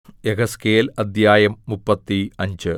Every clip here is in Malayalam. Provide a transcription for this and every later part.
യെഹെസ്കേൽ അദ്ധ്യായം മുപ്പത്തി അഞ്ച്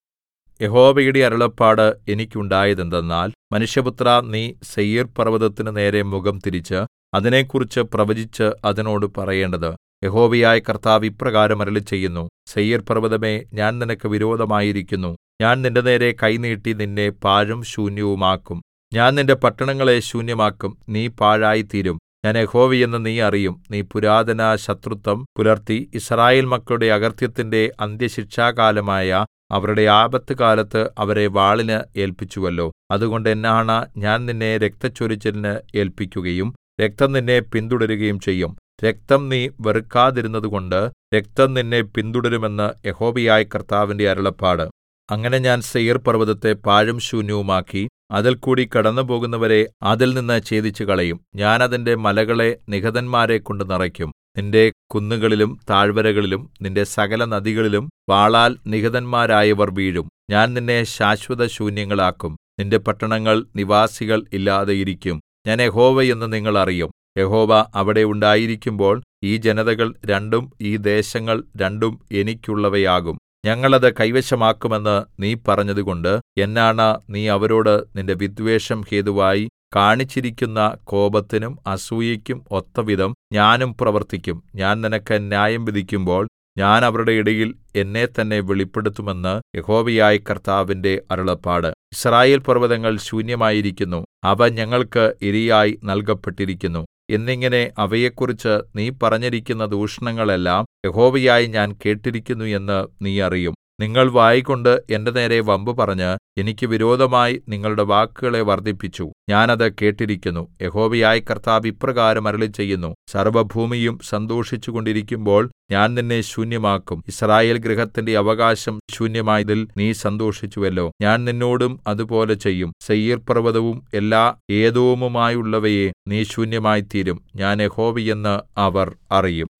യഹോവയുടെ അരുളപ്പാട് എനിക്കുണ്ടായതെന്തെന്നാൽ മനുഷ്യപുത്രാ നീ സേയീർപർവ്വതത്തിന് നേരെ മുഖം തിരിച്ച് അതിനെക്കുറിച്ച് പ്രവചിച്ച് അതിനോട് പറയേണ്ടത് യഹോവയായ കർത്താവ് ഇപ്രകാരം അരുളിച്ചെയ്യുന്നു സേയീർപർവ്വതമേ ഞാൻ നിനക്ക് വിരോധമായിരിക്കുന്നു ഞാൻ നിന്റെനേരെ കൈ നീട്ടി നിന്നെ പാഴും ശൂന്യവുമാക്കും ഞാൻ നിന്റെ പട്ടണങ്ങളെ ശൂന്യമാക്കും നീ പാഴായിത്തീരും ഞാൻ യഹോവയെന്ന് നീ അറിയും നീ പുരാതന ശത്രുത്വം പുലർത്തി യിസ്രായേൽ മക്കളുടെ അകൃത്യത്തിന്റെ അന്ത്യശിക്ഷാകാലമായ അവരുടെ ആപത്തുകാലത്ത് അവരെ വാളിന് ഏല്പിച്ചുവല്ലോ അതുകൊണ്ട് എന്നാണ ഞാൻ നിന്നെ രക്തച്ചൊരിച്ചിലിന് ഏല്പിക്കുകയും രക്തം നിന്നെ പിന്തുടരുകയും ചെയ്യും രക്തം നീ വെറുക്കാതിരുന്നതുകൊണ്ട് രക്തം നിന്നെ പിന്തുടരുമെന്ന് യഹോവയായ കർത്താവിന്റെ അരുളപ്പാട് അങ്ങനെ ഞാൻ സേയീർപർവ്വതത്തെ പാഴും ശൂന്യവുമാക്കി അതിൽകൂടി കടന്നുപോകുന്നവരെ അതിൽ നിന്ന് ഛേദിച്ചുകളയും ഞാൻ അതിന്റെ മലകളെ നിഹതന്മാരെക്കൊണ്ട് നിറയ്ക്കും നിന്റെ കുന്നുകളിലും താഴ്വരകളിലും നിന്റെ സകല നദികളിലും വാളാൽ നിഹതന്മാരായവർ വീഴും ഞാൻ നിന്നെ ശാശ്വതശൂന്യങ്ങളാക്കും നിന്റെ പട്ടണങ്ങൾ നിവാസികൾ ഇല്ലാതെ ഇരിക്കും ഞാൻ യഹോവ എന്ന് നിങ്ങൾ അറിയും യഹോവ അവിടെ ഉണ്ടായിരിക്കുമ്പോൾ ഈ ജനതകൾ രണ്ടും ഈ ദേശങ്ങൾ രണ്ടും എനിക്കുള്ളവയാകും ഞങ്ങൾ അത് കൈവശമാക്കുമെന്ന് നീ പറഞ്ഞതുകൊണ്ട് എന്നാണ നീ അവരോട് നിന്റെ വിദ്വേഷം ഹേതുവായി കാണിച്ചിരിക്കുന്ന കോപത്തിനും അസൂയയ്ക്കും ഒത്തവിധം ഞാനും പ്രവർത്തിക്കും ഞാൻ നിനക്ക് ന്യായം വിധിക്കുമ്പോൾ ഞാൻ അവരുടെ ഇടയിൽ എന്നെത്തന്നെ വെളിപ്പെടുത്തുമെന്ന് യഹോവയായ കർത്താവിന്റെ അരുളപ്പാട് യിസ്രായേൽ പർവ്വതങ്ങൾ ശൂന്യമായിരിക്കുന്നു അവ ഞങ്ങൾക്ക് ഇരയായി നൽകപ്പെട്ടിരിക്കുന്നു എന്നിങ്ങനെ അവയെക്കുറിച്ച് നീ പറഞ്ഞിരിക്കുന്ന ദൂഷണങ്ങളെല്ലാം യഹോവയായ ഞാൻ കേട്ടിരിക്കുന്നു എന്ന് നീ അറിയും നിങ്ങൾ വായ്കൊണ്ട് എന്റെ നേരെ വമ്പ് പറഞ്ഞ് എനിക്ക് വിരോധമായി നിങ്ങളുടെ വാക്കുകളെ വർദ്ധിപ്പിച്ചു ഞാൻ അത് കേട്ടിരിക്കുന്നു യഹോവയായ കർത്താവ് ഇപ്രകാരം അരുളിച്ചെയ്യുന്നു സർവ്വഭൂമിയും സന്തോഷിച്ചുകൊണ്ടിരിക്കുമ്പോൾ ഞാൻ നിന്നെ ശൂന്യമാക്കും യിസ്രായേൽ ഗൃഹത്തിന്റെ അവകാശം ശൂന്യമായതിൽ നീ സന്തോഷിച്ചുവല്ലോ ഞാൻ നിന്നോടും അതുപോലെ ചെയ്യും സേയീർപർവ്വതവും എല്ലാ ഏദോമുമായുള്ളവയെ നീ ശൂന്യമായിത്തീരും ഞാൻ യഹോവയെന്ന് അവർ അറിയും